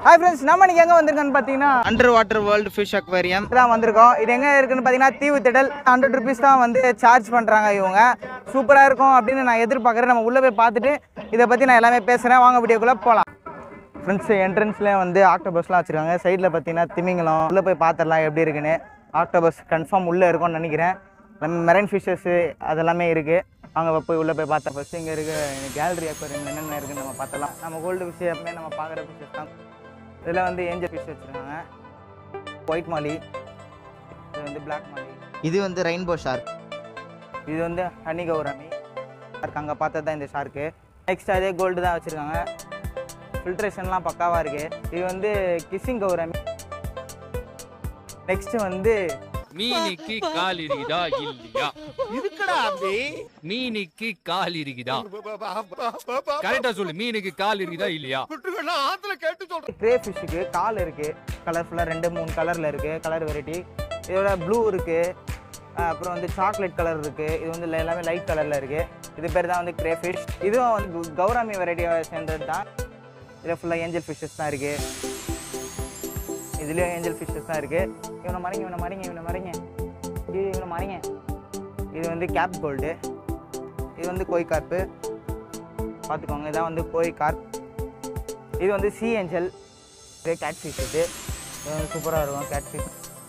hi friends நம்ம இன்னைக்கு எங்கே வந்திருக்கோன்னு பார்த்தீங்கன்னா under water world fish aquarium தான் வந்திருக்கோம் இது எங்கே இருக்குன்னு பார்த்தீங்கன்னா தீவு திடல் ஹண்ட்ரட் ருபீஸ் தான் வந்து சார்ஜ் பண்ணுறாங்க இவங்க சூப்பராக இருக்கும் அப்படின்னு நான் எதிர்பார்க்குறேன் நம்ம உள்ளே போய் பார்த்துட்டு இதை பற்றி நான் எல்லாமே பேசுகிறேன் வாங்க வீடியோக்குள்ளே போகலாம் ஃப்ரெண்ட்ஸ் என்ட்ரன்ஸ்லேயே வந்து ஆக்டோபஸ்லாம் வச்சுருக்காங்க சைடில் பார்த்தீங்கன்னா திமிங்கலம் உள்ளே போய் பார்த்துடலாம் எப்படி இருக்குன்னு ஆக்டோபஸ் கன்ஃபார்ம் உள்ளே இருக்கும்னு நினைக்கிறேன் நம்ம மெரைன் ஃபிஷ்ஷஸ்ஸு அதெல்லாமே இருக்குது வாங்க போய் உள்ளே போய் பார்த்தா ஃபஸ்ட்டு இங்கே இருக்க கேலரி அக்வேரியம் என்னென்ன இருக்குன்னு நம்ம பார்த்தலாம் நம்ம கோல்டு ஃபிஷ் எப்பவுமே நம்ம பார்க்குற ஃபிஷ்ஷஸ் தான் இதில் வந்து ஏஞ்சல் ஃபிஷ் வச்சுருக்காங்க ஒயிட் மாலி இது வந்து பிளாக் மாலி இது வந்து ரெயின்போ ஷார்க் இது வந்து ஹனி கௌரமி ஷார்க் அங்கே பார்த்தது தான் இந்த ஷார்க்கு நெக்ஸ்ட் அதே கோல்டு தான் வச்சுருக்காங்க ஃபில்ட்ரேஷன்லாம் பக்காவாக இருக்குது இது வந்து கிஸ்ஸிங் கௌரமி நெக்ஸ்ட் வந்து மீனுக்கு கால் இருக்குதா இல்லையா இருக்குடா அம்பி மீனுக்கு கால் இருக்குதா கரெக்டா சொல்லு மீனுக்கு கால் இருக்குதா இல்லையா விட்டுருவேன் ஆத்துல கேட்டு சொல்றேன் கிரே ஃபிஷ்ஷுக்கு கால் இருக்குது கலர்ஃபுல்லாக ரெண்டு மூணு கலரில் இருக்குது கலர் வெரைட்டி இதோட ப்ளூ இருக்குது அப்புறம் வந்து சாக்லேட் கலர் இருக்குது இது வந்து எல்லாமே லைட் கலரில் இருக்குது இது பேர் தான் வந்து கிரே ஃபிஷ் இதுவும் வந்து கு- கௌராமி வெரைட்டியை சேர்ந்தது தான் இதில் ஃபுல்லாக ஏஞ்சல் ஃபிஷ்ஷஸ் தான் இருக்குது இதுலேயும் ஏஞ்சல் ஃபிஷ்ஷஸ் தான் இருக்குது இவனை மறைங்க இவனை மறைங்க இவனை மறைங்க இது இவனை மறைங்க இது வந்து கேப் கோல்டு இது வந்து கோய் கார்ப்பு பார்த்துக்கோங்க இதான் வந்து கோய் கார்ப் இது வந்து சி ஏஞ்சல் இது கேட் ஃபிஷ் இது இது வந்து சூப்பராக இருக்கும் கேட் ஃபிஷ்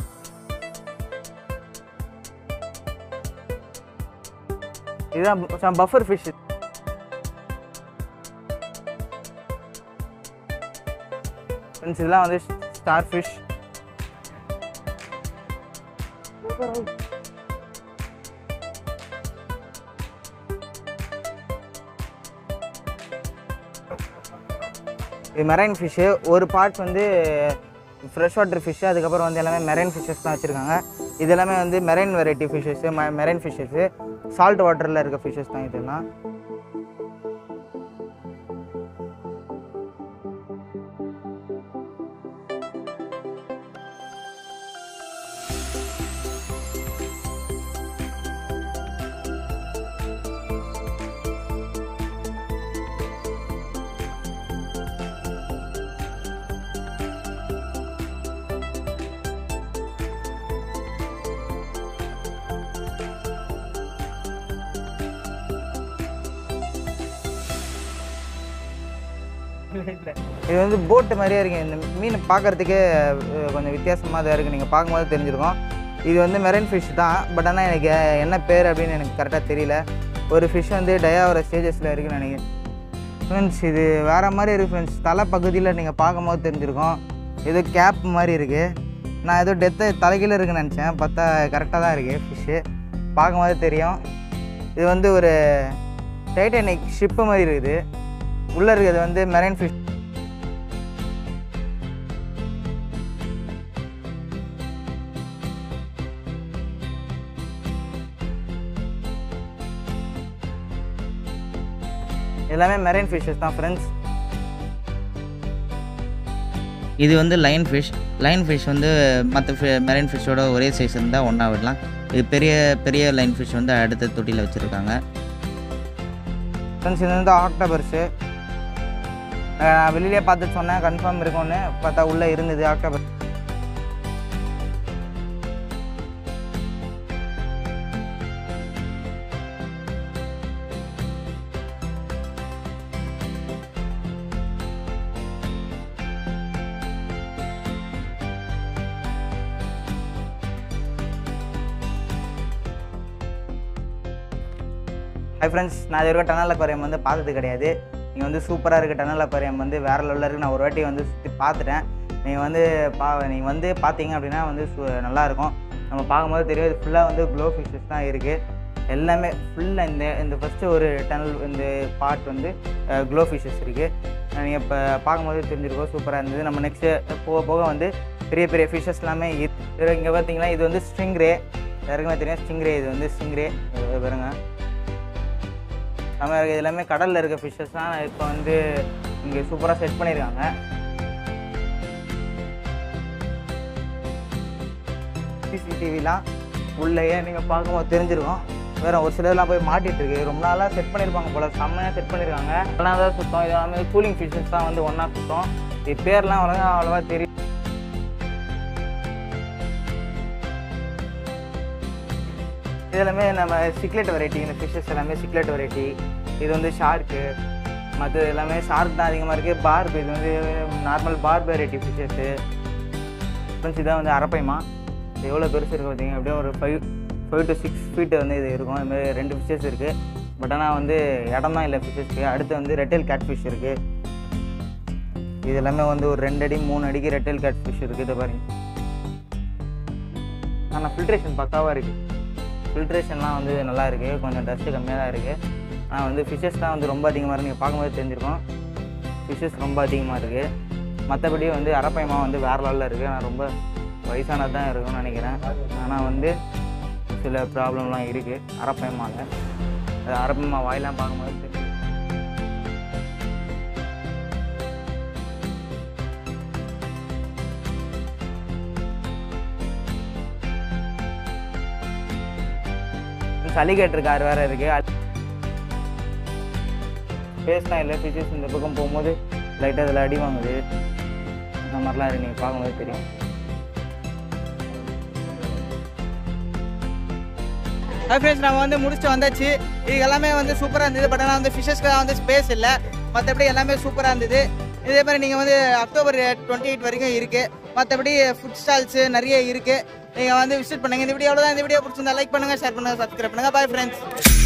இதுதான் பஃபர் ஃபிஷ் ஃப்ரெண்ட்ஸ் இதெல்லாம் வந்து ஸ்டார் ஃபிஷ் இது மெரைன் ஃபிஷ்ஷு ஒரு பார்ட் வந்து ஃப்ரெஷ் வாட்டர் ஃபிஷ்ஷு அதுக்கப்புறம் வந்து எல்லாமே மெரைன் ஃபிஷ்ஷஸ் தான் வச்சுருக்காங்க இது எல்லாமே வந்து marine variety fishes marine fishes salt வாட்டரில் இருக்க ஃபிஷ்ஷஸ் தான் இதெல்லாம் இது வந்து போட்டு மாதிரியே இருக்குது இந்த மீன் பார்க்குறதுக்கே கொஞ்சம் வித்தியாசமாக தான் இருக்குது நீங்கள் பார்க்கும்போது தெரிஞ்சிருக்கும் இது வந்து மெரைன் ஃபிஷ் தான் பட் ஆனால் எனக்கு என்ன பேர் அப்படின்னு எனக்கு கரெக்டாக தெரியல ஒரு ஃபிஷ் வந்து டயாவோட ஸ்டேஜஸில் இருக்குன்னு நினைக்கிறேன் ஃப்ரெண்ட்ஸ் இது வேறு மாதிரி இருக்குது ஃப்ரெண்ட்ஸ் தலை பகுதியில் நீங்கள் பார்க்கும்போது தெரிஞ்சிருக்கும் ஏதோ கேப் மாதிரி இருக்குது நான் ஏதோ டெத்து தலைகீழ இருக்குன்னு நினச்சேன் பார்த்தா கரெக்டாக தான் இருக்குது ஃபிஷ்ஷு பார்க்கும்போது தெரியும் இது வந்து ஒரு டைட்டானிக் ஷிப்பு மாதிரி இருக்குது உள்ளே இருக்கிறது வந்து மெரைன் ஃபிஷ் எல்லாமே மெரைன் ஃபிஷ்ஷஸ் தான் ஃப்ரெண்ட்ஸ் இது வந்து லைன் ஃபிஷ் லைன் ஃபிஷ் வந்து மற்ற மெரைன் ஃபிஷ்ஷோட ஒரே சைஸ் இருந்தால் ஒன்றா விடலாம் இது பெரிய பெரிய லைன் ஃபிஷ் வந்து அடுத்த தொட்டியில் வச்சுருக்காங்க ஃப்ரெண்ட்ஸ் இது வந்து ஆக்டோபர்ஸு நான் வெளியிலே பார்த்து சொன்னேன் கன்ஃபார்ம் இருக்கும்னு பார்த்தா உள்ளே இருந்தது ஆக்டோபர் ஹை ஃப்ரெண்ட்ஸ் நான் இது வரைக்கும் டனல் அக்வாரியம் வந்து பார்த்தது கிடையாது நீங்கள் வந்து சூப்பராக இருக்குது டனல் அக்வாரியம் வந்து வேறு லெவலில் இருக்குது நான் ஒரு வாட்டி வந்து சுற்றி பார்த்துட்டேன் நீங்கள் வந்து பா நீங்கள் வந்து பார்த்தீங்க அப்படின்னா வந்து சு- நல்லா இருக்கும் நம்ம பார்க்கும்போது தெரியும் இது ஃபுல்லாக வந்து க்ளோ ஃபிஷஸ் தான் இருக்குது எல்லாமே ஃபுல்லாக இந்த இந்த ஃபஸ்ட்டு ஒரு டனல் இந்த பார்ட் வந்து க்ளோ ஃபிஷஸ் இருக்குது நீங்கள் இப்போ பார்க்கும்போது தெரிஞ்சிருக்கோம் சூப்பராக இருந்தது நம்ம நெக்ஸ்ட்டு போக போக வந்து பெரிய பெரிய ஃபிஷஸ் எல்லாமே இருக்கு இங்கே பார்த்தீங்கன்னா இது வந்து ஸ்ட்ரிங்ரே யாருக்குமே தெரியும் ஸ்ட்ரிங்ரே இது வந்து ஸ்ட்ரிங்ரே பாருங்க நம்ம இது எல்லாமே கடலில் இருக்க ஃபிஷ்ஷஸ் தான் இப்போ வந்து இங்கே சூப்பராக செட் பண்ணியிருக்காங்க சிசிடிவிலாம் உள்ளேயே நீங்கள் பார்க்கும்போது தெரிஞ்சிருக்கும் வேற ஒரு சிலர்லாம் போய் மாட்டிட்டு இருக்கு ரொம்ப நாளாக செட் பண்ணியிருப்பாங்க போல செம்மையாக செட் பண்ணியிருக்காங்க அதெல்லாம் தான் சுத்தம் இது எல்லாமே கூலிங் ஃபிஷஸ் தான் வந்து ஒன்றா சுத்தம் இது பேர்லாம் அவ்வளோவா அவ்வளோவா தெரியும் இது எல்லாமே நம்ம சிக்லெட் வெரைட்டி இந்த ஃபிஷ்ஷஸ் எல்லாமே சிக்லெட் வெரைட்டி இது வந்து ஷார்க்கு மற்றது எல்லாமே ஷார்க் தான் அதிகமாக இருக்குது பார்ப் இது வந்து normal barb variety fishes friends இதான் வந்து அரப்பைமா இது எவ்வளோ பெருசு இருக்குது பார்த்தீங்க எப்படியும் ஒரு five five to six feet வந்து இது இருக்கும் இதுமாதிரி ரெண்டு ஃபிஷ்ஷஸ் இருக்குது பட் ஆனால் வந்து இடம் தான் இல்லை ஃபிஷ்ஷஸ்க்கு அடுத்து வந்து ரெட்டல் கேட் ஃபிஷ் இருக்குது இது எல்லாமே வந்து ஒரு ரெண்டு அடி மூணு அடிக்கு ரெட்டல் கேட் ஃபிஷ் இருக்குது இதை பாருங்க ஆனால் ஃபில்ட்ரேஷன் பக்காவாக இருக்குது ஃபில்ட்ரேஷன்லாம் வந்து நல்லா இருக்குது கொஞ்சம் டஸ்ட்டு கம்மியாக தான் இருக்குது ஆனால் வந்து ஃபிஷ்ஷஸ் தான் வந்து ரொம்ப அதிகமாக இருக்குது நீங்கள் பார்க்கும்போது தெரிஞ்சிருக்கும் ஃபிஷ்ஷஸ் ரொம்ப அதிகமாக இருக்குது மற்றபடி வந்து அரப்பைமா வந்து வேறு லெவலில் இருக்குது ஆனால் ரொம்ப வயசானது தான் இருக்கும்னு நினைக்கிறேன் ஆனால் வந்து சில ப்ராப்ளம்லாம் இருக்குது அரப்பைமாவில் அது அரப்பைமா வாயெல்லாம் பார்க்கும்போது தெரியும் சளிகேட்டர் கார் வேறு இருக்குது பேஸ்லாம் இல்லை ஃபிஷஸ் இந்த பக்கம் போகும்போது லைட்டாக அதில் அடி வாங்குது இந்த மாதிரிலாம் இருக்கு நீங்கள் பார்க்கும்போது தெரியும் ஹாய் ஃப்ரெண்ட்ஸ் நம்ம வந்து முடிச்சுட்டு வந்தாச்சு இது எல்லாமே வந்து சூப்பராக இருந்தது பட் ஆனால் வந்து ஃபிஷஸ்க்கு வந்து ஸ்பேஸ் இல்லை மற்றபடி எல்லாமே சூப்பராக இருந்தது இதே மாதிரி நீங்கள் வந்து அக்டோபர் டுவெண்ட்டி எயிட் வரைக்கும் இருக்குது மற்றபடி ஃபுட் ஸ்டால்ஸு நிறைய இருக்குது நீங்கள் வந்து விசிட் பண்ணுங்கள் இந்த வீடியோ தான் இந்த வீடியோ பிடிச்சிருந்தா லைக் பண்ணுங்கள் ஷேர் பண்ணுங்கள் சப்ஸ்கிரைப் பண்ணுங்கள் பாய் ஃப்ரெண்ட்ஸ்